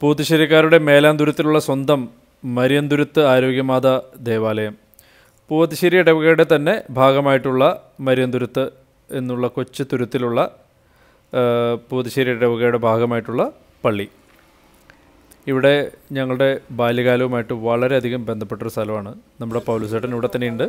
പൂത്തുശ്ശേരിക്കാരുടെ മേലാന്തുരത്തിലുള്ള സ്വന്തം മരിയന്തുരുത്ത് ആരോഗ്യമാത ദേവാലയം പൂവത്തുശ്ശേരി ഇടവകയുടെ തന്നെ ഭാഗമായിട്ടുള്ള മരിയന്തുരുത്ത് എന്നുള്ള കൊച്ചു തുരുത്തിലുള്ള ആ, പൂവത്തുശ്ശേരി ഇടവകയുടെ ഭാഗമായിട്ടുള്ള പള്ളി ഇവിടെ ഞങ്ങളുടെ ബാല്യകാലവുമായിട്ട് വളരെയധികം ബന്ധപ്പെട്ടൊരു സ്ഥലമാണ് നമ്മുടെ പൗലുസേട്ടൻ ഇവിടെ തന്നെയുണ്ട്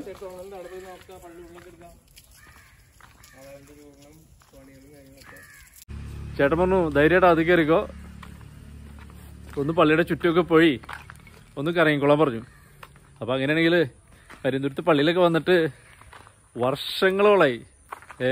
ചേട്ടൻ പറഞ്ഞു ധൈര്യമായിട്ട് അത് കയറിക്കോ ഒന്ന് പള്ളിയുടെ ചുറ്റുമൊക്കെ പോയി ഒന്ന് കറങ്ങിക്കോളാൻ പറഞ്ഞു അപ്പം അങ്ങനെയാണെങ്കിൽ കരിന്തുരുത്ത് പള്ളിയിലൊക്കെ വന്നിട്ട് വർഷങ്ങളോളായി ഏ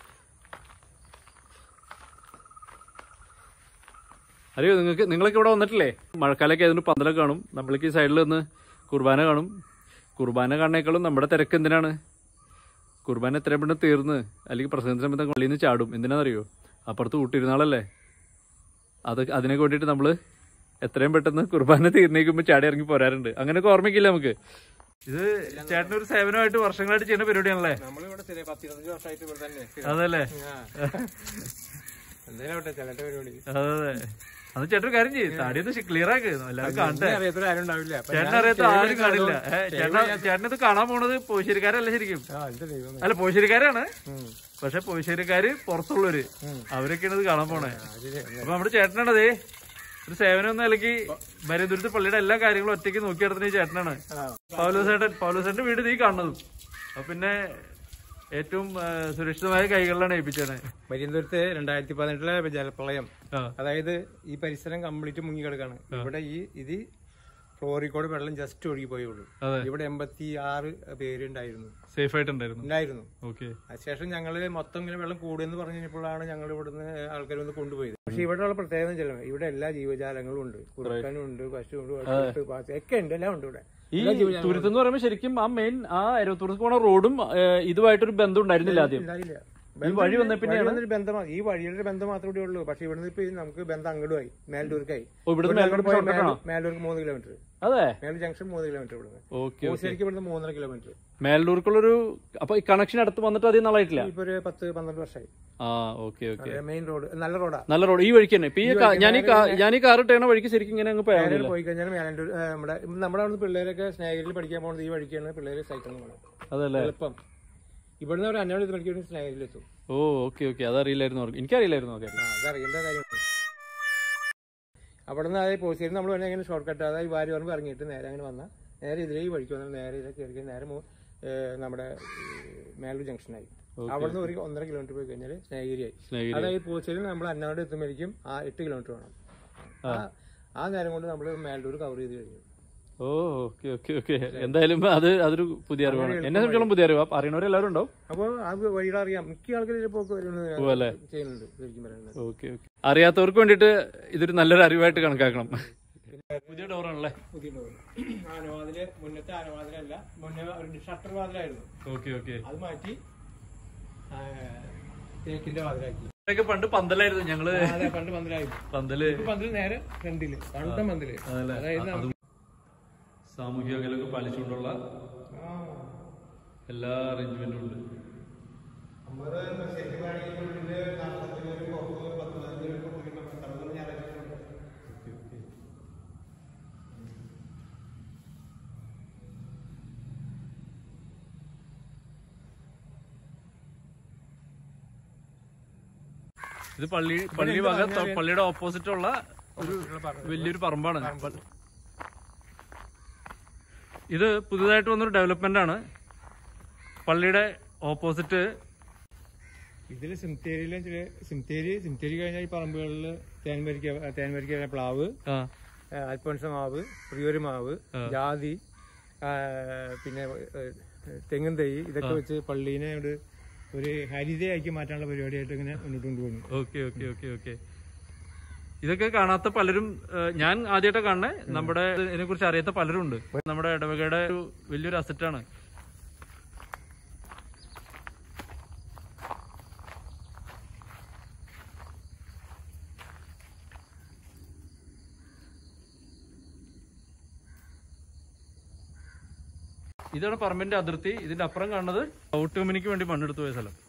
അറിയോ നിങ്ങൾക്ക് നിങ്ങളൊക്കെ ഇവിടെ വന്നിട്ടില്ലേ മഴക്കാലമൊക്കെ ആയതുകൊണ്ട് പന്തലൊക്കെ കാണും നമ്മൾക്ക് ഈ സൈഡിൽ നിന്ന് കുർബാന കാണും കുർബാന കാണുന്നേക്കാളും നമ്മുടെ തിരക്ക് എന്തിനാണ് കുർബാന എത്രയും പെട്ടെന്ന് തീർന്ന് അല്ലെങ്കിൽ പ്രസംഗ സമയത്ത് പള്ളിയിൽ നിന്ന് ചാടും എന്തിനാണെന്നറിയോ അപ്പുറത്ത് കൂട്ടിയിരുന്നാളല്ലേ അത് അതിനൊക്കെ വേണ്ടിയിട്ട് നമ്മൾ എത്രയും പെട്ടെന്ന് കുർബാന തീർന്നേക്കുമ്പോൾ ചാടി ഇറങ്ങി പോരാറുണ്ട് അങ്ങനെയൊക്കെ ഓർമ്മിക്കില്ല നമുക്ക് ഇത് ചേട്ടൻ ഒരു സേവനമായിട്ട് വർഷങ്ങളായിട്ട് ചെയ്യുന്ന പരിപാടിയാണല്ലേ നമ്മളിവിടെ സ്ഥിരം പത്ത് ഇരുപത്തഞ്ച് വർഷമായിട്ട് ഇവിടെ തന്നെ അതല്ലേ എന്തായാലും ചിലട്ടെ പരിപാടി അതെ അതെ അത് ചേട്ടൻ ഒരു കാര്യം ചെയ്യും താടി ഒന്ന് ക്ലിയർ ആക്ക് എല്ലാവരും കാണട്ടെ അറിയാത്തൊരു ആരും ഉണ്ടാവില്ല അപ്പൊ ചേട്ടൻ ഞാൻ അറിയാത്ത save ആരും ചെയ്ത് കാണില്ല കാണും. ഏ, ചേട്ടൻ ചേട്ടൻ ഇത് കാണാൻ പോണത് പോശ്ശേരിക്കാരല്ല ശരിക്കും ആ എന്റെ ദൈവം അല്ല പോശ്ശേരിക്കാരാണ് പക്ഷെ പോശ്ശേരിക്കാര് പുറത്തുള്ളവര് അവരൊക്കെയാണ് ഇത് കാണാൻ പോണേ അപ്പൊ നമ്മുടെ ചേട്ടനാണതേ ഒരു സേവനം എന്ന നിലയ്ക്ക് മരുതുരുത്ത് പള്ളിയുടെ എല്ലാ കാര്യങ്ങളും ഒറ്റയ്ക്ക് നോക്കി നടത്തുന്ന ഈ ചേട്ടനാണ് പൗലോസേട്ടൻ പൗലോസേട്ടന്റെ വീട് നീ കാണുന്നതും അപ്പൊ പിന്നെ ഏറ്റവും ആ, സുരക്ഷിതമായ കൈകളിലാണ് ഏൽപ്പിച്ചത് മരിയന്തുരത്ത് രണ്ടായിരത്തി പതിനെട്ടിലെ ജലപ്രളയം ആ. അതായത് ഈ പരിസരം കംപ്ലീറ്റ് മുങ്ങി കിടക്കാണ് ഇവിടെ ഈ ഇത് ഫ്ലോറിക്കോട് വെള്ളം ജസ്റ്റ് ഒഴുകി പോയുള്ളൂ അതെ. ഇവിടെ എൺപത്തി ആറ് പേരുണ്ടായിരുന്നു സേഫ് ആയിട്ടുണ്ടായിരുന്നു ഉണ്ടായിരുന്നു ഓക്കെ അതിനുശേഷം ഞങ്ങള് മൊത്തം ഇങ്ങനെ വെള്ളം കൂടുമെന്ന് പറഞ്ഞു കഴിഞ്ഞപ്പോഴാണ് ഞങ്ങൾ ഇവിടുന്ന് ആൾക്കാർ വന്ന് കൊണ്ടുപോയത് പക്ഷെ ഇവിടെയുള്ള പ്രത്യേകത വെച്ചാൽ ഇവിടെ എല്ലാ ജീവജാലങ്ങളും ഉണ്ട് കുറുക്കനും ഉണ്ട് പശുവുണ്ട് പശുവുണ്ട്, പാച്ച- ഒക്കെ ഉണ്ട് എല്ലാം ഉണ്ട് ഇവിടെ ഈ തുരുത്ത് എന്ന് പറയുമ്പോൾ ശരിക്കും ആ മെയിൻ ആ എരവത്തൂർക്ക് പോണ റോഡും ഏ, ഇതുമായിട്ടൊരു ബന്ധം ഉണ്ടായിരുന്നില്ല ആദ്യം ഉണ്ടായില്ല ഈ വഴി വന്ന പിന്നെയാണ് വഴി ബന്ധം മാ- ഈ വഴിയുടെ ഒരു ബന്ധം മാത്രമേ ഇവിടെ ഉള്ളൂ പക്ഷെ ഇവിടുന്ന് ഇപ്പൊ നമുക്ക് ബന്ധം അങ്ങോട്ടുമായി മേലൂർക്കായി ഓ, ഇവിടുന്ന് മേലോട്ട് പോയി shortcut ആണോ? മേലൂർക്ക് മൂന്ന് കിലോമീറ്റർ അതെ മേലൂർ ജംഗ്ഷൻ മൂന്ന് കിലോമീറ്റർ ഇവിടുന്ന് ഓക്കെ ശരിക്കും ഇവിടുന്ന് മൂന്നര കിലോമീറ്റർ മേലൂർക്കുള്ളൊരു അപ്പൊ ഈ കണക്ഷൻ അടുത്ത് വന്നിട്ട് അധികം നാളായിട്ടില്ല ഇപ്പൊ ഒരു പത്ത് പന്ത്രണ്ട് വർഷമായി ആ ഓക്കെ ഓക്കെ മെയിൻ റോഡ് നല്ല റോഡാ നല്ല റോഡ് ഈ വഴിക്ക് തന്നെ ഇപ്പൊ ഈ കാ- ഞാൻ ഈ കാ- ഞാൻ ഈ കാർ ഇട്ടേണ വഴിക്ക് ശരിക്കും ഇങ്ങനെ അങ്ങ് പോയാൽ മേലൂർ പോയി കഴിഞ്ഞാൽ മേലൂർ നമ്മുടെ നമ്മുടെ അവിടുന്ന് പിള്ളേരൊക്കെ സ്നേഹരിൽ പഠിക്കാൻ പോകുന്നത് ഈ വഴിക്കാണ് പിള്ളേര് സൈക്കിളിൽ പോകണം അതല്ലേ എളുപ്പം ഇവിടുന്ന് ഒരു അന്നോട് പഠിക്കുന്ന സ്നേഹരിലെത്തും ഓ ഓക്കെ ഓക്കെ അതറിയില്ലായിരുന്നു അവർക്ക് എനിക്കറിയില്ലായിരുന്നു ആ കാര്യം ആ അതറിയേണ്ട കാര്യമുണ്ട് അവിടെ നിന്ന് അതായത് പോസ്റ്റ് നമ്മൾ വേണമെങ്കിൽ എങ്ങനെ ഷോർട്ട് കട്ട് അതായത് വാരി പറമ്പ് ഇറങ്ങിയിട്ട് നേരെ അങ്ങനെ വന്നാൽ നേരെ ഇതിലേ ഈ വഴിക്ക് വന്നാൽ നേരെ ഇതിലേക്ക് കയറി കഴിഞ്ഞാൽ നേരെ മൂ- ഏ, നമ്മുടെ മേലൂർ ജംഗ്ഷനായി അവിടെ നിന്ന് ഒരു ഒന്നര കിലോമീറ്റർ പോയി കഴിഞ്ഞാൽ സ്നേഹഗിരിയായി സ്നേഹിതരെ. അതായത് പോസ്റ്റേരിൽ നമ്മൾ അന്നാട് എത്തുമ്പോഴേക്കും ആ എട്ട് കിലോമീറ്റർ വേണം ആ- ആ നേരം കൊണ്ട് നമ്മൾ മേലൂർ കവർ ചെയ്ത് കഴിഞ്ഞു ഓ ഓക്കെ ഓക്കെ ഓക്കെ എന്തായാലും അത് അതൊരു പുതിയ അറിവാണ് എന്നെ സംബന്ധിച്ചോളം പുതിയ അറിവാ അറിയണവരെല്ലാവരും ഉണ്ടാവും അപ്പോൾ ആ വഴിയുടെ അറിയാം മിക്ക ആൾക്കാർ പോക്ക് വരുന്നത് അല്ലേ? ചെയ്യുന്നുണ്ട് ശരിക്കും പറയുന്നത് ഓക്കെ ഓക്കെ അറിയാത്തവർക്ക് വേണ്ടിയിട്ട് ഇതൊരു നല്ലൊരു അറിവായിട്ട് കണക്കാക്കണം പുതിയ ഡോറാണല്ലേ പുതിയ ഡോർ ആനവാതില് മുന്നത്തെ ആനവാതിലല്ല മുന്നേ ഒരു ഷട്ടർ വാതിലായിരുന്നു ഓക്കെ ഓക്കെ അത് മാറ്റി ആ, തേക്കിന്റെ വാതിലാക്കി ഇതൊക്കെ പണ്ട് പന്തലായിരുന്നു ഞങ്ങള് ആ, അതെ പണ്ട് പന്തലായി പന്തല് ഇപ്പൊ പന്തല് നേരെ ഫ്രണ്ടില് പണ്ട പന്തല് അതായത് അതും സാമൂഹിക അകലൊക്കെ പാലിച്ചുകൊണ്ടുള്ള എല്ലാ അറേഞ്ച്മെന്റും ഉണ്ട് ഇത് പള്ളി പള്ളി വക തൊ- പള്ളിയുടെ ഓപ്പോസിറ്റ് ഉള്ള ഒരു വലിയൊരു പറമ്പാണ് ഇത് പുതുതായിട്ട് വന്നൊരു ഡെവലപ്മെന്റ് ആണ് പള്ളിയുടെ ഓപ്പോസിറ്റ് ഇതില് സിംതേരിയിലെ ചില സിംതേരി സിംതേരി കഴിഞ്ഞാൽ ഈ പറമ്പുകളില് തേൻവരിക്ക തേൻവരിക്ക പ്ലാവ് ആ ആ, അൽഫോൻസ മാവ് പ്രിയോരി മാവ് ജാതി ആ, പിന്നെ ഏ, തെങ്ങും തൈ ഇതൊക്കെ വെച്ച് പള്ളീനെ ഒരു ഒരു ഹരിതയാക്കി മാറ്റാനുള്ള പരിപാടിയായിട്ട് ഇങ്ങനെ മുന്നോട്ട് കൊണ്ടുപോകുന്നു ഓക്കെ ഓക്കെ ഓക്കെ ഓക്കെ ഇതൊക്കെ കാണാത്ത പലരും ഏഹ്, ഞാൻ ആദ്യമായിട്ട് കാണണേ നമ്മുടെ ഇതിനെ കുറിച്ച് അറിയാത്ത പലരും ഉണ്ട് നമ്മുടെ ഇടവകയുടെ ഒരു വലിയൊരു അസറ്റാണ് ഇതാണ് പറമ്പിന്റെ അതിർത്തി ഇതിന്റെ അപ്പുറം കാണുന്നത് ഔട്ട് കമ്പനിക്ക് വേണ്ടി മണ്ണെടുത്തു പോയ സ്ഥലം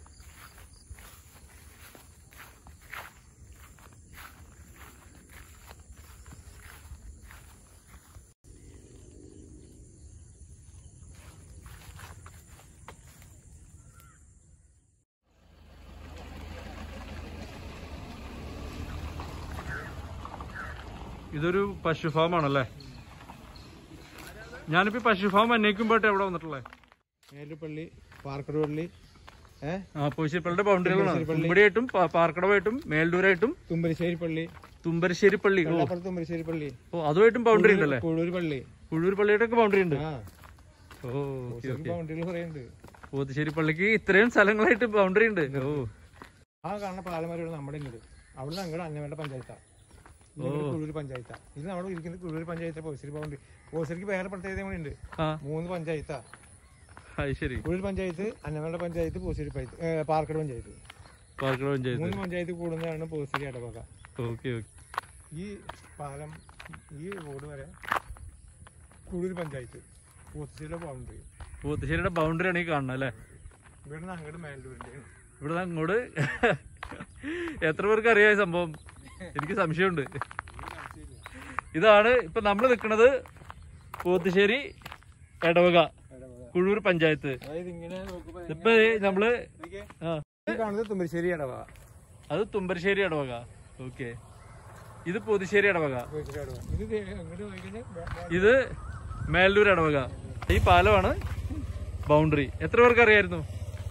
ഇതൊരു പശു ഫാം ആണല്ലേ ഞാനിപ്പോ ഈ പശു ഫാം അന്വേഷിക്കുമ്പോട്ട് എവിടെ വന്നിട്ടുള്ളത് മേലുപള്ളി പാർക്കട് പള്ളി ഏഹ് ആ പൂശ്ശേരിപ്പള്ളിയുടെ ബൗണ്ടറികളാണ് കുമ്പടിയായിട്ടും പാ- പാർക്കടവായിട്ടും മേൽഡൂരായിട്ടും തുമ്പരിശ്ശേരി പള്ളി തുമ്പരശ്ശേരി പള്ളി ഓ അപ്പുറത്ത് തുമ്പരിശ്ശേരി പള്ളി ഓ അതുമായിട്ടും ബൗണ്ടറി ഉണ്ടല്ലേ കുഴൂർ പള്ളി കുഴൂർ പള്ളിയുടെ ഒക്കെ ബൗണ്ടറി ഉണ്ട് ആ ഓ ഓക്കെ ഓക്കെ ബൗണ്ടറികൾ കുറേ ഉണ്ട് പോത്തുശ്ശേരി പള്ളിക്ക് ഇത്രയും സ്ഥലങ്ങളായിട്ട് ബൗണ്ടറി ഉണ്ട് ഓ ആ കാണുന്ന പാലമരമാണ് നമ്മുടെ ഇങ്ങോട്ട് അവിടെ നിന്ന് അങ്ങോട്ട് അന്നവേണ്ട പഞ്ചായത്താണ് കുഴൂർ പഞ്ചായത്താണ് ഇത് നമ്മുടെ ഇരിക്കുന്നത് കുഴൂർ പഞ്ചായത്ത് പോശ്ശേരി ബൗണ്ടറി പോശ്ശേരിക്ക് വേറെ പ്രത്യേകത കൂടി ഉണ്ട് ആ മൂന്ന് പഞ്ചായത്താ അത് ശരി കുഴൂർ പഞ്ചായത്ത് അന്നവേണ്ട പഞ്ചായത്ത് പോശ്ശേരി പഞ്ചായത്ത് ഏ, പാർക്കട് പഞ്ചായത്ത് പാർക്കട പഞ്ചായത്ത് മൂന്ന് പഞ്ചായത്ത് കൂടുന്നതാണ് പോശ്ശേരി ഇടവക ഓക്കെ ഓക്കെ ഈ പാലം ഈ റോഡ് വരെ കുഴൂർ പഞ്ചായത്ത് പോശ്ശേരിയുടെ ബൗണ്ടറി പോത്തുശ്ശേരിയുടെ ബൗണ്ടറി ആണ് ഈ കാണുന്നത് അല്ലേ ഇവിടെ നിന്ന് അങ്ങോട്ട് മേലൂരിൻ്റെ ഇവിടെ അങ്ങോട്ട് എത്ര പേർക്ക് അറിയാം ഈ സംഭവം എനിക്ക് സംശയമുണ്ട് ഇതാണ് ഇപ്പൊ നമ്മൾ നിൽക്കുന്നത് പോത്തുശ്ശേരി എടവക കുഴൂർ പഞ്ചായത്ത് അതായത് ഇങ്ങനെ നോക്കുമ്പോൾ ഇപ്പൊ ദേ നമ്മള് ആ ഈ കാണുന്നത് തുമ്പരിശ്ശേരി ഇടവക അത് തുമ്പരശ്ശേരി ഇടവക ഓക്കെ ഇത് പുതുശ്ശേരി ഇടവക പോശ്ശേരി ഇടവക ഇത് ദേ അങ്ങോട്ട് പോയി കഴിഞ്ഞാൽ ബേ- ബേ- ഇത് മേലൂർ ഇടവക ഈ പാലമാണ് ബൗണ്ടറി എത്ര പേർക്ക് അറിയായിരുന്നു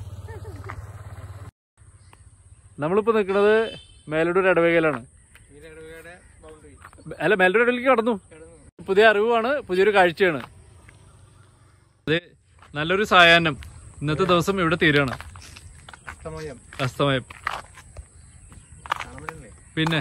നമ്മളിപ്പോ നിൽക്കുന്നത് മേലൂർ ഇടവകയിലാണ് ഈ ഇടവകയുടെ ബൗണ്ടറി അല്ല മേലൂർ ഇടവകയിലേക്ക് കടന്നു പുതിയ അറിവാണ് പുതിയൊരു കാഴ്ചയാണ് അതെ നല്ലൊരു സായാഹ്നം ഇന്നത്തെ ദിവസം ഇവിടെ തീരുകയാണ് സമയം അസ്തമയം കാണാൻ പറ്റണ്ടേ പിന്നെ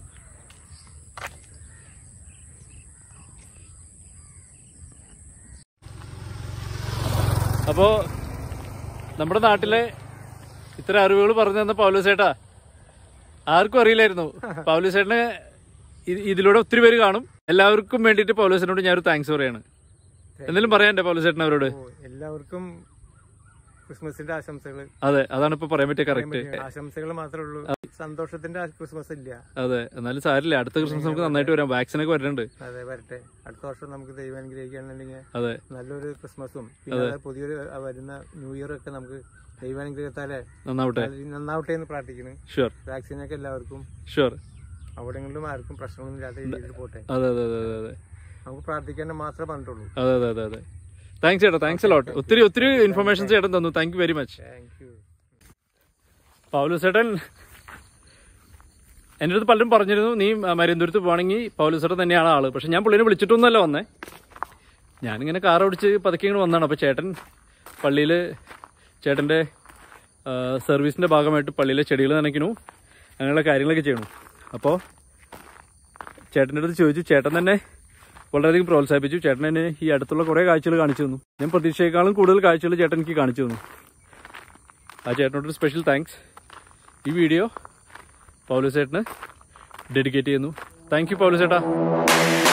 അപ്പോ നമ്മുടെ നാട്ടിലെ ഇത്ര അറിവുകൾ പറഞ്ഞു തന്ന പൗലോസേട്ടാ ആർക്കും അറിയില്ലായിരുന്നു പൗലോസേട്ടന് ഇ- ഇതിലൂടെ ഒത്തിരി പേര് കാണും എല്ലാവർക്കും വേണ്ടിയിട്ട് പൗലോസേട്ടനോട് ഞാനൊരു താങ്ക്സ് പറയാണ് എന്തെങ്കിലും പറയാനുണ്ടോ പൗലോസേട്ടൻ അവരോട് ഓ, എല്ലാവർക്കും ക്രിസ്മസിന്റെ ആശംസകൾ അതെ അതാണ് ഇപ്പൊ പറയാൻ പറ്റിയ കറക്റ്റ് ആശംസകൾ മാത്രമേ ഉള്ളൂ സന്തോഷത്തിന്റെ ആ ക്രിസ്മസ് ഇല്ല അതെ എന്നാലും സാരില്ല അടുത്ത ക്രിസ്മസ് നമുക്ക് നന്നായിട്ട് വരാം വാക്സിൻ ഒക്കെ വരുന്നുണ്ട് അതെ വരട്ടെ അടുത്ത വർഷം നമുക്ക് ദൈവം അനുഗ്രഹിക്കുകയാണെന്നുണ്ടെങ്കിൽ അതെ നല്ലൊരു ക്രിസ്മസും പിന്നെ അത് പുതിയൊരു ആ വരുന്ന ന്യൂ ഇയർ ഒക്കെ നമുക്ക് ദൈവാനുഗ്രഹത്താലെ നന്നാവട്ടെ നല്ല- നന്നാവട്ടെ എന്ന് പ്രാർത്ഥിക്കുന്നു ഷുവർ വാക്സിനൊക്കെ എല്ലാവർക്കും ഷുവർ അവിടെങ്ങളിലും ആർക്കും പ്രശ്നമൊന്നും ഇല്ലാത്ത രീതിയിൽ പോട്ടെ അതെ അതെ അതെ അതെ അതെ നമുക്ക് പ്രാർത്ഥിക്കാൻ മാത്രമേ പറഞ്ഞിട്ടുള്ളൂ അതെ അതെ അതെ അതെ താങ്ക്സ് ചേട്ടാ താങ്ക്സ് ലോട്ട് ഒത്തിരി ഒത്തിരി ഇൻഫർമേഷൻസ് ചേട്ടൻ തന്നു thank you very much thank you Paulu ചേട്ടൻ എൻ്റെ അടുത്ത് പലരും പറഞ്ഞിരുന്നു നീ മരുന്തുരത്ത് പോകണമെങ്കിൽ പൗലു ചേട്ടൻ തന്നെയാണ് ആള് പക്ഷെ ഞാൻ പുള്ളിനെ വിളിച്ചിട്ടൊന്നുമല്ല വന്നേ ഞാനിങ്ങനെ കാർ ഓടിച്ച് പതുക്കെ ഇങ്ങനെ വന്നതാണ് അപ്പോൾ ചേട്ടൻ പള്ളിയിൽ ചേട്ടൻ്റെ സർവീസിൻ്റെ ഭാഗമായിട്ട് പള്ളിയിലെ ചെടികൾ നനയ്ക്കണു അങ്ങനെയുള്ള കാര്യങ്ങളൊക്കെ ചെയ്യണു അപ്പോൾ ചേട്ടൻ്റെ അടുത്ത് ചോദിച്ചു ചേട്ടൻ തന്നെ വളരെയധികം പ്രോത്സാഹിപ്പിച്ചു ചേട്ടൻ എന്നെ ഈ അടുത്തുള്ള കുറേ കാഴ്ചകൾ കാണിച്ചു തന്നു ഞാൻ പ്രതീക്ഷയെക്കാളും കൂടുതൽ കാഴ്ചകൾ ചേട്ടൻ എനിക്ക് കാണിച്ചു തന്നു ആ ചേട്ടനോടൊരു സ്പെഷ്യൽ താങ്ക്സ് ഈ വീഡിയോ പൗലു ചേട്ടന് ഡെഡിക്കേറ്റ് ചെയ്യുന്നു താങ്ക് യു പൗലു ചേട്ടാ